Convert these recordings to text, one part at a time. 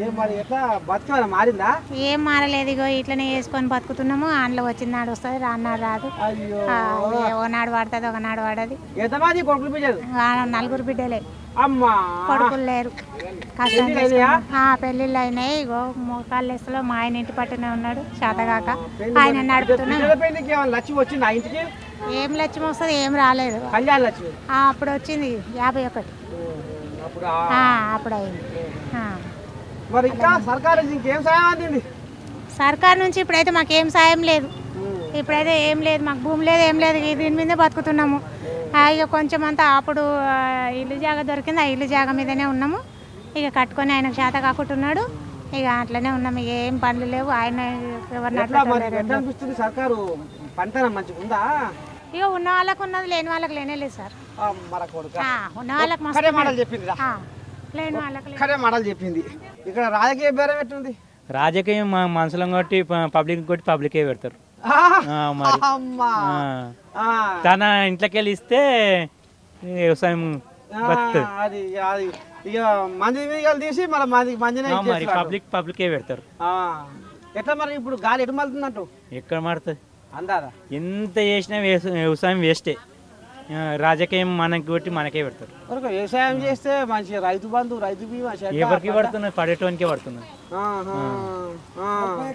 ఏ మరి ఎట్లా బతుకేమైనా మారిందా ఏం మారలేదు ఇగో ఇట్లనే వేసుకొని బతుకుతున్నాము ఆన్లో వచ్చినాడు వస్తుంది రాన్నాడు రాదు అయ్యో ఆ, ఏ ఓనాడు పడుతుంది ఒకనాడు పడది ఎంతమంది కొడుకులు పిల్లలు ఆ, నలుగురు బిడ్డలే అమ్మా కొడుకులు లేరు కష్టం పెళ్ళిళ్ళు అయినాయా? చేసుకున్నాం. ఆ, పెళ్ళిళ్ళు అయినాయి ఇగో మోకాళ్ళ లెస్సులో మా ఆయన ఇంటి పట్టునే ఉన్నాడు చేతగాక ఆయన నడుపుతున్నాం పిల్లల పెళ్లికి ఏమైనా లక్ష్మి వచ్చింది ఆ ఇంటికి ఏం లక్ష్యం వస్తుంది ఏం రాలేదు కళ్యాణ లక్ష్మి ఆ, అప్పుడు వచ్చింది యాభై ఒకటి అప్పుడు ఆ, ఆ- అప్పుడు అయింది ఆ. మరి ఇంకా సర్కారు నుంచి ఇంకేం సాయం అందింది సర్కార్ నుంచి ఇప్పుడైతే మాకేం సాయం లేదు ఇప్పుడైతే ఏం లేదు మాకు భూమి లేదు ఏం లేదు ఈ దీని మీదే బతుకుతున్నాము ఆ, ఇక కొంచెం అంతా అప్పుడు ఆ, ఇల్లు జాగ దొరికింది ఆ ఇల్లు జాగ మీదనే ఉన్నాము ఇక కట్టుకొని ఆయన చేత కాకుంటున్నాడు ఇక అట్లనే ఉన్నాము ఇక ఏం పనులు లేవు ఆయన ఎవరిని ఎట్లా అట్లా మరి ఎట్లా అనిపిస్తుంది సర్కారు పంటన మంచిగా ఉందా ఇక ఉన్న వాళ్ళకు ఉన్నది లేని వాళ్ళకి లేనే లేదు సార్ ఆ, మన కొడుక ఆ, ఉన్న వాళ్ళకి ఖరే మస్తు మాటలు చెప్పింది రా. ఆ, లేని వాళ్ళకి లేదు. ఖరే మాటలు చెప్పింది ఇక్కడ రాజకీయ బేరం ఎట్టుంది రాజకీయం మా మనుషులం కొట్టి పబ్లిక్ కొట్టి పబ్లికే పెడతారు ఆ, ఆ, మరి అమ్మా ఆ. ఆ, తన ఇంట్లోకి వెళ్ళి ఇస్తే వ్యవసాయం ఆ, బతుకుతుంది అది అది ఇక మంది మీగలు తీసి మన మంది మందినే ఆ, మరి ఇచ్చేస్తున్నారు. పబ్లిక్ పబ్లికే పెడతారు ఆ, ఎట్లా మరి ఇప్పుడు గాలి ఎటు మలుతుందంటూ ఎక్కడ మారుతుంది అందాదా ఎంత చేసినా వ్యవస- వ్యవసాయం వేస్టే ఆ, రాజకీయం మనకి కొట్టి మనకే పెడతారు వరకు వ్యవసాయం చేస్తే మంచి రైతు బంధు రైతు బీమా చెట్ల ఎవరికి పంట. పడుతున్నది పడేటోనికే పడుతున్నది ఆహా, ఆ.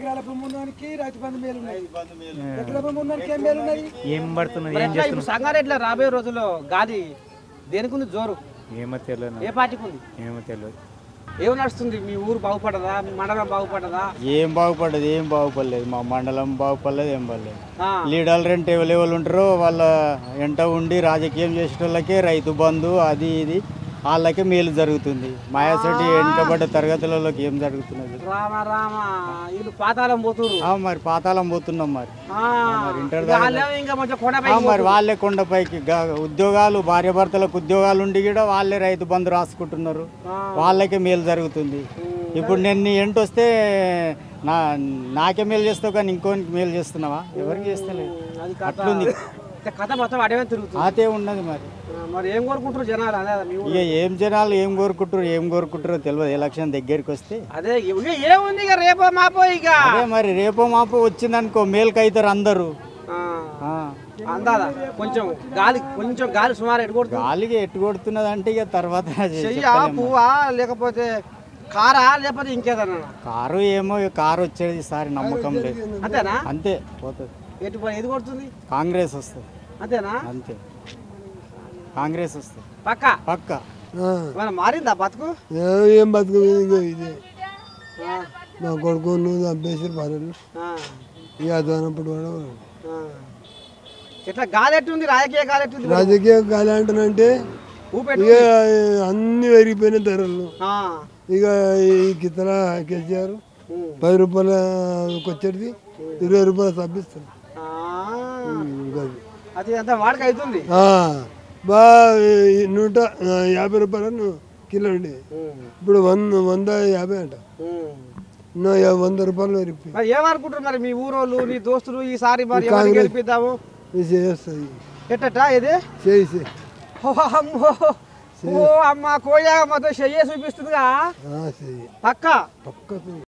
ఏం పడుతున్నది మరి ఏం ఎట్లా ఇప్పుడు చేస్తున్నది సంగారెడ్డిలో రాబోయే రోజుల్లో గాలి దేనికి ఉంది జోరు ఏమో తెలియదు ఏ పార్టీకి ఉంది ఏమో తెలియదు ఏం నడుస్తుంది మీ ఊరు బాగుపడదా మీ మండలం బాగుపడదా ఏం బాగుపడదు ఏం బాగుపడలేదు మా మండలం బాగుపడలేదు ఏం పడలేదు ఆ, లీడర్లు రెంట్ ఎవరు ఎవరు ఉంటారో వాళ్ళ ఎంట ఉండి రాజకీయం చేసే వాళ్ళకే రైతు బంధు అది ఇది వాళ్ళకే మేలు జరుగుతుంది మాయాసటి వెనుకబడ్డ తరగతులలోకి ఏం జరుగుతున్నది రామ రామ వీళ్ళు పాతాళం పోతురు ఆ, మరి పాతాళం పోతున్నాం మరి ఆ, మరి ఇంటర్ ఇక వాళ్ళేమో ఇంకా కొంచెం కొండపై ఆ, మరి వాళ్ళే కొండపైకి గ- ఉద్యోగాలు భార్యాభర్తలకు ఉద్యోగాలు ఉండి కూడా వాళ్ళే రైతు బంధు రాసుకుంటున్నారు వాళ్ళకే మేలు జరుగుతుంది ఇప్పుడు నేను నీ ఎంట వస్తే నా నాకే మేలు చేస్తావు కానీ ఇంకోనికి మేలు చేస్తున్నావా ఎవరికి చేస్తలేదు అది కథ అట్లుంది ఇక కథ మొత్తం అడవే తిరుగుతుంది అదే ఉన్నది మరి ఆ, మరి ఏం కోరుకుంటారు జనాలు అదే మీ ఊరు ఇక ఏం జనాలు ఏం కోరుకుంటారు ఏం కోరుకుంటారో తెలియదు ఎలక్షన్ దగ్గరికి వస్తే అదే ఇక ఏముంది ఇక రేపో మాపో ఇక అదే మరి రేపో మాపో వచ్చిందనుకో మేలుకి అవుతారు అందరూ ఆ, ఆ. అందాదా కొంచెం గాలి కొంచెం గాలి సుమారు ఎటు కొడుతుంది గాలికి ఎట్టు కొడుతున్నది అంటే ఇక తర్వాత చెయ్యా పువ్వా లేకపోతే కారా లేకపోతే ఇంకేదన్నా కారు ఏమో ఇక కారు వచ్చేది ఈసారి నమ్మకం లేదు అంతేనా అంతే పోతుంది ఎటు పో- ఏది కొడుతుంది కాంగ్రెస్ వస్తుంది అంతేనా అంతే కాంగ్రెస్ వస్తుంది పక్క పక్క మన మారిందా బతుకు ఏం బతుకు ఇదిగో ఇదే ఆ, మా కొడుకు నువ్వు చంపేసి పనులు ఆ, ఇక అదనప్పుడు వాడు ఆ. ఎట్లా గాలి ఎట్టుంది రాజకీయ గాలి ఎట్టుంది రాజకీయ కాలే అంటానంటే ఊపెట్టు ఇక అన్ని పెరిగిపోయిన ధరలు ఆ, ఇక ఈ కితల కేసీఆర్ ఉమ్. పది రూపాయలకు వచ్చేది ఇరవై రూపాయలు తప్పిస్తాను ఆ, ఇంకా అది. అది అంతా వాడక అవుతుంది ఆ, బా ఈ నూట ఆ, యాభై రూపాయలు కిలో ఉండే ఉమ్, ఇప్పుడు వంద వంద యాభై అంట ఉమ్. నా యా- వంద రూపాయలు పెరిగిపోయి మరి ఏమనుకుంటారు మరి మీ ఊరోళ్ళు నీ దోస్తులు ఈసారి మరి ఎవరిని గెలిపిద్దాము ఇది చేస్తుంది ఎట్టటా ఇది చేయి చేయి. ఓ అమ్మో ఓ అమ్మ కోయా మొత్తం చెయ్యే చూపిస్తుందిగా ఆ, చెయ్యి పక్క పక్కకు